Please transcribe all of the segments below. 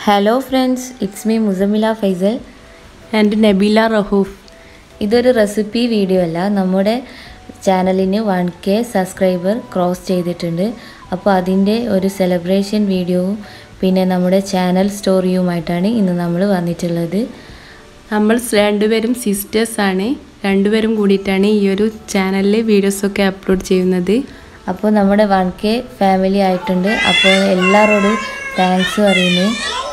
hello friends it's me Musamila Faisal and Nabeela Rahoof ഇതൊരു recipe video അല്ല നമ്മുടെ ചാനലിന് വൺ കെ സബ്സ്ക്രൈബർ ക്രോസ് ചെയ്തിട്ടുണ്ട് അപ്പോൾ അതിൻ്റെ ഒരു സെലിബ്രേഷൻ വീഡിയോവും പിന്നെ നമ്മുടെ ചാനൽ സ്റ്റോറിയുമായിട്ടാണ് ഇന്ന് നമ്മൾ വന്നിട്ടുള്ളത് നമ്മൾ രണ്ടുപേരും സിസ്റ്റേഴ്സാണ് രണ്ടുപേരും കൂടിയിട്ടാണ് ഈ ഒരു ചാനലിൽ വീഡിയോസൊക്കെ അപ്ലോഡ് ചെയ്യുന്നത് അപ്പോൾ നമ്മുടെ വൺ കെ ഫാമിലി ആയിട്ടുണ്ട് അപ്പോൾ എല്ലാവരോടും താങ്ക്സ് പറയുന്നു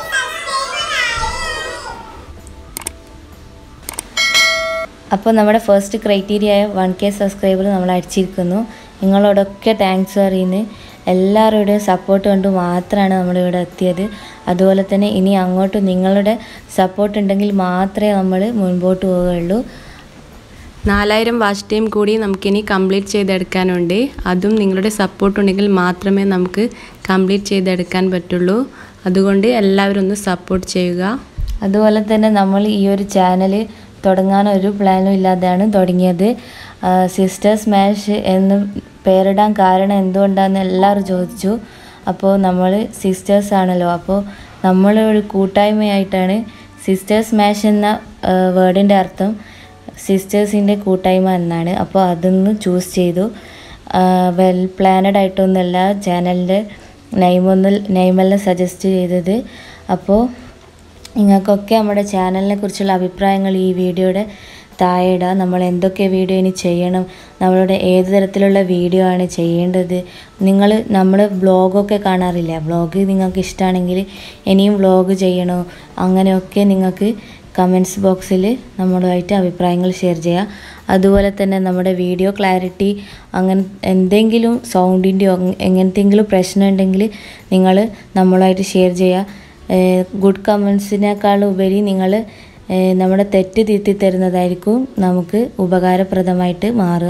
അപ്പോൾ നമ്മുടെ ഫസ്റ്റ് ക്രൈറ്റീരിയ ആയ വൺ കെ സബ്സ്ക്രൈബർ നമ്മൾ അടിച്ചിരിക്കുന്നു നിങ്ങളോടൊക്കെ താങ്ക്സ് പറയുന്നു എല്ലാവരുടെയും സപ്പോർട്ട് കൊണ്ട് മാത്രമാണ് നമ്മളിവിടെ എത്തിയത് അതുപോലെ തന്നെ ഇനി അങ്ങോട്ട് നിങ്ങളുടെ സപ്പോർട്ട് ഉണ്ടെങ്കിൽ മാത്രമേ നമ്മൾ മുൻപോട്ട് പോവുകയുള്ളൂ നാലായിരം വാച്ച് ടൈം കൂടി നമുക്കിനി കംപ്ലീറ്റ് ചെയ്തെടുക്കാനുണ്ട് അതും നിങ്ങളുടെ സപ്പോർട്ട് ഉണ്ടെങ്കിൽ മാത്രമേ നമുക്ക് കംപ്ലീറ്റ് ചെയ്തെടുക്കാൻ പറ്റുള്ളൂ അതുകൊണ്ട് എല്ലാവരും ഒന്ന് സപ്പോർട്ട് ചെയ്യുക അതുപോലെ തന്നെ നമ്മൾ ഈ ഒരു ചാനൽ തുടങ്ങാൻ ഒരു പ്ലാനും ഇല്ലാതെയാണ് തുടങ്ങിയത് സിസ്റ്റർ സ്മാഷ് എന്ന് പേരിടാൻ കാരണം എന്തുകൊണ്ടാണെന്ന് എല്ലാവരും ചോദിച്ചു അപ്പോൾ നമ്മൾ സിസ്റ്റേഴ്സ് ആണല്ലോ അപ്പോൾ നമ്മൾ ഒരു കൂട്ടായ്മയായിട്ടാണ് സിസ്റ്റർ സ്മാഷ് എന്ന വേർഡിൻ്റെ അർത്ഥം സിസ്റ്റേഴ്സിൻ്റെ കൂട്ടായ്മ എന്നാണ് അപ്പോൾ അതൊന്ന് ചൂസ് ചെയ്തു വെൽ പ്ലാനഡ് ആയിട്ടൊന്നുമല്ല ചാനലിൻ്റെ നെയിമൊന്നും നെയിമെല്ലാം സജസ്റ്റ് ചെയ്തത് അപ്പോൾ നിങ്ങൾക്കൊക്കെ നമ്മുടെ ചാനലിനെ കുറിച്ചുള്ള അഭിപ്രായങ്ങൾ ഈ വീഡിയോയുടെ താഴെ ഇടാം നമ്മൾ എന്തൊക്കെ വീഡിയോ ഇനി ചെയ്യണം നമ്മളുടെ ഏത് തരത്തിലുള്ള വീഡിയോ ആണ് ചെയ്യേണ്ടത് നിങ്ങൾ നമ്മൾ വ്ളോഗൊക്കെ കാണാറില്ല വ്ളോഗ് നിങ്ങൾക്ക് ഇഷ്ടമാണെങ്കിൽ ഇനിയും വ്ളോഗ് ചെയ്യണോ അങ്ങനെയൊക്കെ നിങ്ങൾക്ക് കമൻസ് ബോക്സിൽ നമ്മളുമായിട്ട് അഭിപ്രായങ്ങൾ ഷെയർ ചെയ്യുക അതുപോലെ തന്നെ നമ്മുടെ വീഡിയോ ക്ലാരിറ്റി അങ്ങനെ എന്തെങ്കിലും സൗണ്ടിൻ്റെയോ എങ്ങനത്തെങ്കിലും പ്രശ്നം ഉണ്ടെങ്കിൽ നിങ്ങൾ നമ്മളുമായിട്ട് ഷെയർ ചെയ്യുക ഗുഡ് കമൻസിനേക്കാൾ ഉപരി നിങ്ങൾ നമ്മുടെ തെറ്റ് തിരുത്തി തരുന്നതായിരിക്കും നമുക്ക് ഉപകാരപ്രദമായിട്ട് മാറുക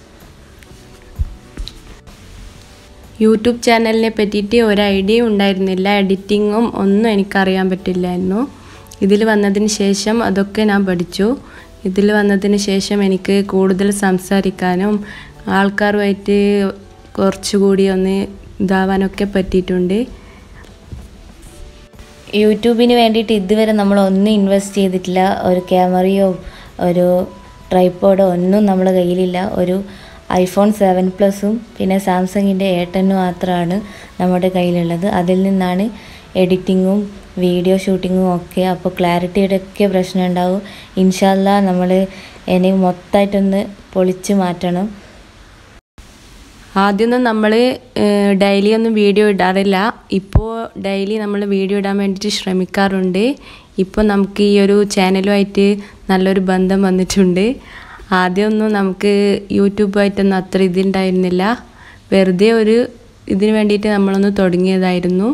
യൂട്യൂബ് ചാനലിനെ പറ്റിയിട്ട് ഒരു ഐഡിയ ഉണ്ടായിരുന്നില്ല എഡിറ്റിങ്ങും ഒന്നും എനിക്കറിയാൻ പറ്റില്ലായിരുന്നു ഇതിൽ വന്നതിന് ശേഷം അതൊക്കെ ഞാൻ പഠിച്ചു ഇതിൽ വന്നതിന് ശേഷം എനിക്ക് കൂടുതൽ സംസാരിക്കാനും ആൾക്കാരുമായിട്ട് കുറച്ചുകൂടി ഒന്ന് ഇതാവാനൊക്കെ പറ്റിയിട്ടുണ്ട് യൂട്യൂബിന് വേണ്ടിയിട്ട് ഇതുവരെ നമ്മൾ ഒന്നും ഇൻവെസ്റ്റ് ചെയ്തിട്ടില്ല ഒരു ക്യാമറയോ ഒരു ട്രൈപ്പോഡോ ഒന്നും നമ്മുടെ കയ്യിലില്ല ഒരു ഐഫോൺ സെവൻ പ്ലസും പിന്നെ സാംസങ്ങിൻ്റെ എ ടെന്നും മാത്രമാണ് നമ്മുടെ കയ്യിലുള്ളത് അതിൽ നിന്നാണ് എഡിറ്റിങ്ങും വീഡിയോ ഷൂട്ടിങ്ങും ഒക്കെ അപ്പോൾ ക്ലാരിറ്റിയുടെ ഒക്കെ പ്രശ്നം ഉണ്ടാവും ഇൻഷാല്ല നമ്മൾ ഇനി മൊത്തമായിട്ടൊന്ന് പൊളിച്ച് മാറ്റണം ആദ്യമൊന്നും നമ്മൾ ഡെയിലി ഒന്നും വീഡിയോ ഇടാറില്ല ഇപ്പോൾ ഡെയിലി നമ്മൾ വീഡിയോ ഇടാൻ വേണ്ടിയിട്ട് ശ്രമിക്കാറുണ്ട് ഇപ്പോൾ നമുക്ക് ഈ ഒരു ചാനലുമായിട്ട് നല്ലൊരു ബന്ധം വന്നിട്ടുണ്ട് ആദ്യമൊന്നും നമുക്ക് യൂട്യൂബായിട്ടൊന്നും അത്ര ഇതുണ്ടായിരുന്നില്ല വെറുതെ ഒരു ഇതിന് വേണ്ടിയിട്ട് നമ്മളൊന്ന് തുടങ്ങിയതായിരുന്നു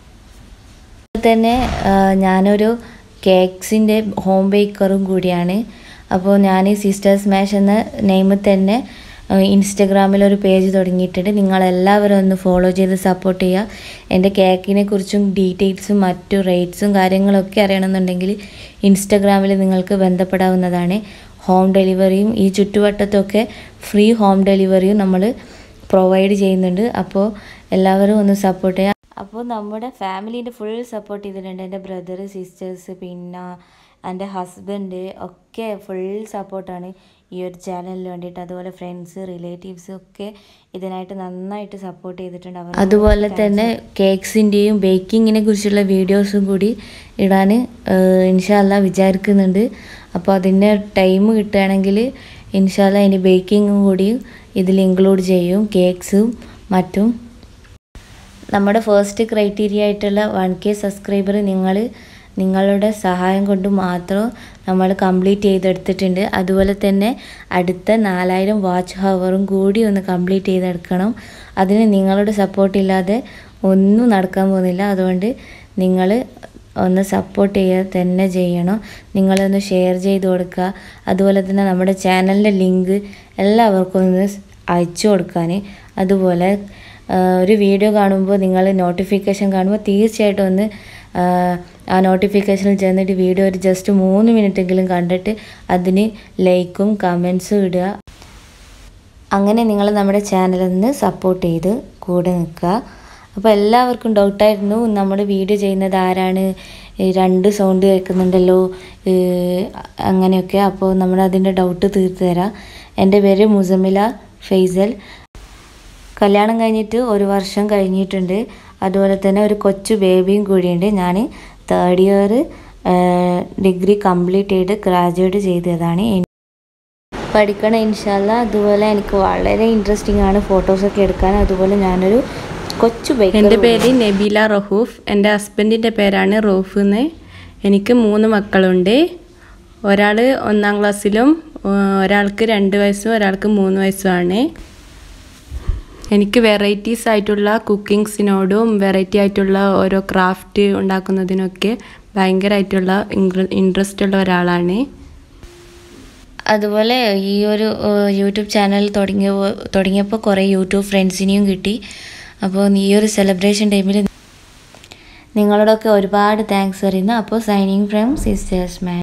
തന്നെ ഞാനൊരു കേക്ക്സിൻ്റെ ഹോം ബേക്കറും കൂടിയാണ് അപ്പോൾ ഞാൻ ഈ സിസ്റ്റർ സ്മാഷ് എന്ന നെയിമിൽ തന്നെ ഇൻസ്റ്റഗ്രാമിൽ ഒരു പേജ് തുടങ്ങിയിട്ടുണ്ട് നിങ്ങളെല്ലാവരും ഒന്ന് ഫോളോ ചെയ്ത് സപ്പോർട്ട് ചെയ്യുക എൻ്റെ കേക്കിനെ കുറിച്ചും ഡീറ്റെയിൽസും മറ്റു റേറ്റ്സും കാര്യങ്ങളൊക്കെ അറിയണമെന്നുണ്ടെങ്കിൽ ഇൻസ്റ്റഗ്രാമിൽ നിങ്ങൾക്ക് ബന്ധപ്പെടാവുന്നതാണ് ഹോം ഡെലിവറിയും ഈ ചുറ്റുവട്ടത്തൊക്കെ ഫ്രീ ഹോം ഡെലിവറിയും നമ്മൾ പ്രൊവൈഡ് ചെയ്യുന്നുണ്ട് അപ്പോൾ എല്ലാവരും ഒന്ന് സപ്പോർട്ട് ചെയ്യുക അപ്പോൾ നമ്മുടെ ഫാമിലീൻ്റെ ഫുൾ സപ്പോർട്ട് ചെയ്തിട്ടുണ്ട് എൻ്റെ ബ്രദർ സിസ്റ്റേഴ്സ് പിന്നെ എൻ്റെ ഹസ്ബൻഡ് ഒക്കെ ഫുൾ സപ്പോർട്ടാണ് ഈ ഒരു ചാനലിന് വേണ്ടിയിട്ട് അതുപോലെ ഫ്രണ്ട്സ് റിലേറ്റീവ്സ് ഒക്കെ ഇതിനായിട്ട് നന്നായിട്ട് സപ്പോർട്ട് ചെയ്തിട്ടുണ്ട് അവർ അതുപോലെ തന്നെ കേക്ക്സിൻ്റെയും ബേക്കിങ്ങിനെ കുറിച്ചുള്ള വീഡിയോസും കൂടി ഇടാൻ ഇൻഷാല്ല വിചാരിക്കുന്നുണ്ട് അപ്പോൾ അതിൻ്റെ ടൈം കിട്ടുകയാണെങ്കിൽ ഇൻഷാല്ല ഇനി ബേക്കിങ്ങും കൂടി ഇതിൽ ഇൻക്ലൂഡ് ചെയ്യും കേക്ക്സും മറ്റും നമ്മുടെ ഫസ്റ്റ് ക്രൈറ്റീരിയ ആയിട്ടുള്ള വൺ കെ സബ്സ്ക്രൈബർ നിങ്ങൾ നിങ്ങളുടെ സഹായം കൊണ്ട് മാത്രം നമ്മൾ കംപ്ലീറ്റ് ചെയ്തെടുത്തിട്ടുണ്ട് അതുപോലെ തന്നെ അടുത്ത നാലായിരം വാച്ച് ഹവറും കൂടി ഒന്ന് കംപ്ലീറ്റ് ചെയ്തെടുക്കണം അതിന് നിങ്ങളുടെ സപ്പോർട്ട് ഇല്ലാതെ ഒന്നും നടക്കാൻ പോകുന്നില്ല അതുകൊണ്ട് നിങ്ങൾ ഒന്ന് സപ്പോർട്ട് ചെയ്യുക തന്നെ ചെയ്യണം നിങ്ങളൊന്ന് ഷെയർ ചെയ്ത് കൊടുക്കുക അതുപോലെ തന്നെ നമ്മുടെ ചാനലിൻ്റെ ലിങ്ക് എല്ലാവർക്കും ഒന്ന് അയച്ചു കൊടുക്കാൻ അതുപോലെ ഒരു വീഡിയോ കാണുമ്പോൾ നിങ്ങൾ നോട്ടിഫിക്കേഷൻ കാണുമ്പോൾ തീർച്ചയായിട്ടും ഒന്ന് ആ നോട്ടിഫിക്കേഷനിൽ ചെന്നിട്ട് വീഡിയോ ഒരു ജസ്റ്റ് മൂന്ന് മിനിറ്റെങ്കിലും കണ്ടിട്ട് അതിന് ലൈക്കും കമൻസും ഇടുക അങ്ങനെ നിങ്ങൾ നമ്മുടെ ചാനലിൽ നിന്ന് സപ്പോർട്ട് ചെയ്ത് കൂടെ നിൽക്കുക അപ്പോൾ എല്ലാവർക്കും ഡൗട്ടായിരുന്നു നമ്മുടെ വീഡിയോ ചെയ്യുന്നത് ആരാണ് ഈ രണ്ട് സൗണ്ട് കേൾക്കുന്നുണ്ടല്ലോ ഏ, അങ്ങനെയൊക്കെ അപ്പോൾ നമ്മൾ അതിൻ്റെ ഡൗട്ട് തീർത്തു തരാം എൻ്റെ പേര് മുസമില ഫൈസൽ കല്യാണം കഴിഞ്ഞിട്ട് ഒരു വർഷം കഴിഞ്ഞിട്ടുണ്ട് അതുപോലെ തന്നെ ഒരു കൊച്ചു ബേബിയും കൂടിയുണ്ട് ഞാൻ തേർഡ് ഇയർ ഡിഗ്രി കംപ്ലീറ്റ് ചെയ്ത് ഗ്രാജുവേറ്റ് ചെയ്തതാണ് പഠിക്കണം ഇൻഷാല്ല അതുപോലെ എനിക്ക് വളരെ ഇൻട്രസ്റ്റിംഗ് ആണ് ഫോട്ടോസൊക്കെ എടുക്കാൻ അതുപോലെ ഞാനൊരു കൊച്ചു ബൈക്ക് എൻ്റെ പേര് നബീല റഹൂഫ് എൻ്റെ ഹസ്ബൻഡിൻ്റെ പേരാണ് റൂഫ് എന്ന് എനിക്ക് മൂന്ന് മക്കളുണ്ട് ഒരാൾ ഒന്നാം ക്ലാസ്സിലും ആ, ഒരാൾക്ക് രണ്ട് വയസ്സും ഒരാൾക്ക് മൂന്ന് വയസ്സുമാണ് എനിക്ക് വെറൈറ്റീസ് ആയിട്ടുള്ള കുക്കിങ്സിനോടും വെറൈറ്റി ആയിട്ടുള്ള ഓരോ ക്രാഫ്റ്റ് ഉണ്ടാക്കുന്നതിനൊക്കെ ഭയങ്കരമായിട്ടുള്ള ഇൻട്രസ്റ്റ് ഉള്ള ഒരാളാണ് അതുപോലെ ഈ ഒരു ഏഹ്, യൂട്യൂബ് ചാനൽ തുടങ്ങിയ തുടങ്ങിയപ്പോൾ കുറേ യൂട്യൂബ് ഫ്രണ്ട്സിനെയും കിട്ടി അപ്പോൾ ഈ ഒരു സെലിബ്രേഷൻ ടൈമിൽ നിങ്ങളോടൊക്കെ ഒരുപാട് താങ്ക്സ് പറയുന്നു അപ്പോൾ സൈനിങ് ഫ്രം സിസ്റ്റേഴ്സ് മാൻ